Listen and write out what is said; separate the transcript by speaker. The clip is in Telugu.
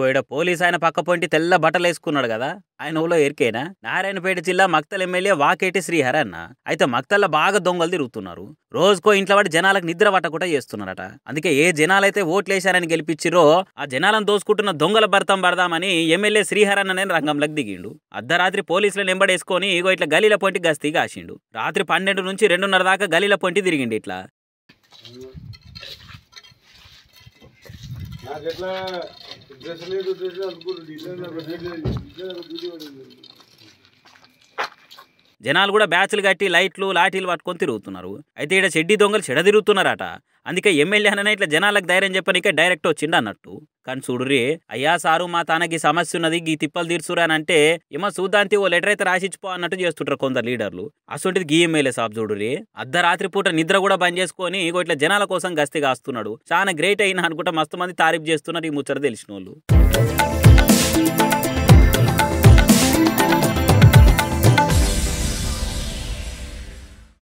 Speaker 1: ఈడ పోలీస్ ఆయన పక్క పొంటి తెల్ల బట్టలు వేసుకున్నాడు కదా ఆయన ఊళ్ళో ఎరికేనా నారాయణపేట జిల్లా మక్తల్ ఎమ్మెల్యే వాకేటి శ్రీహర్ అన్న అయితే మక్తల్లో బాగా దొంగలు తిరుగుతున్నారు రోజుకో ఇంట్లో వాడి జనాలకు నిద్ర పట్టకుండా చేస్తున్నారట అందుకే ఏ జనాలైతే ఓట్లేశారని గెలిపించిరో ఆ జనాలను దోసుకుంటున్న దొంగల భర్తం పడదామని ఎమ్మెల్యే శ్రీహర్ అన్ననే రంగంలోకి దిగిండు అర్ధరాత్రి పోలీసులను ఎంబడేసుకొని ఇగో ఇట్లా గలీల పొంటి గస్తీ కాసిండు రాత్రి పన్నెండు నుంచి రెండున్నర దాకా గలీల పొంటి తిరిగిండు ఇట్లా
Speaker 2: నాకు ఎట్లా డ్రెస్ లేదు డ్రెస్ అనుకుంటు డిజైన్ నాకు డిజైన్ డిజైన్ నాకు డ్యూటీ పడింది
Speaker 1: జనాలు కూడా బ్యాచ్లు కట్టి లైట్లు లాఠీలు పట్టుకొని తిరుగుతున్నారు అయితే ఇక్కడ చెడ్డి దొంగలు చెడ తిరుగుతున్నారట అందుకే ఎమ్మెల్యే అననే ఇట్లా జనాలకు ధైర్యం చెప్పనికే డైరెక్ట్ వచ్చిండు అన్నట్టు కానీ చూడురి అయ్యా సారు మా తనకి సమస్య ఉన్నది గీ తిప్పలు తీర్చురా అని అంటే ఏమో చూద్దాంతి ఓ లెటర్ అయితే రాసిచ్చిపో అన్నట్టు చేస్తుంటారు కొందరు లీడర్లు అసొంటిది గీ ఎమ్మెల్యే సాబ్ చూడురి అర్ధరాత్రి పూట నిద్ర కూడా బంద్ చేసుకొని ఇగో ఇట్లా జనాల కోసం గస్తీ కాస్తున్నాడు చాలా గ్రేట్ అయినా అనుకుంటా మస్తు మంది తారీఫ్ చేస్తున్నారు ఈ ముచ్చట తెలిసిన వాళ్ళు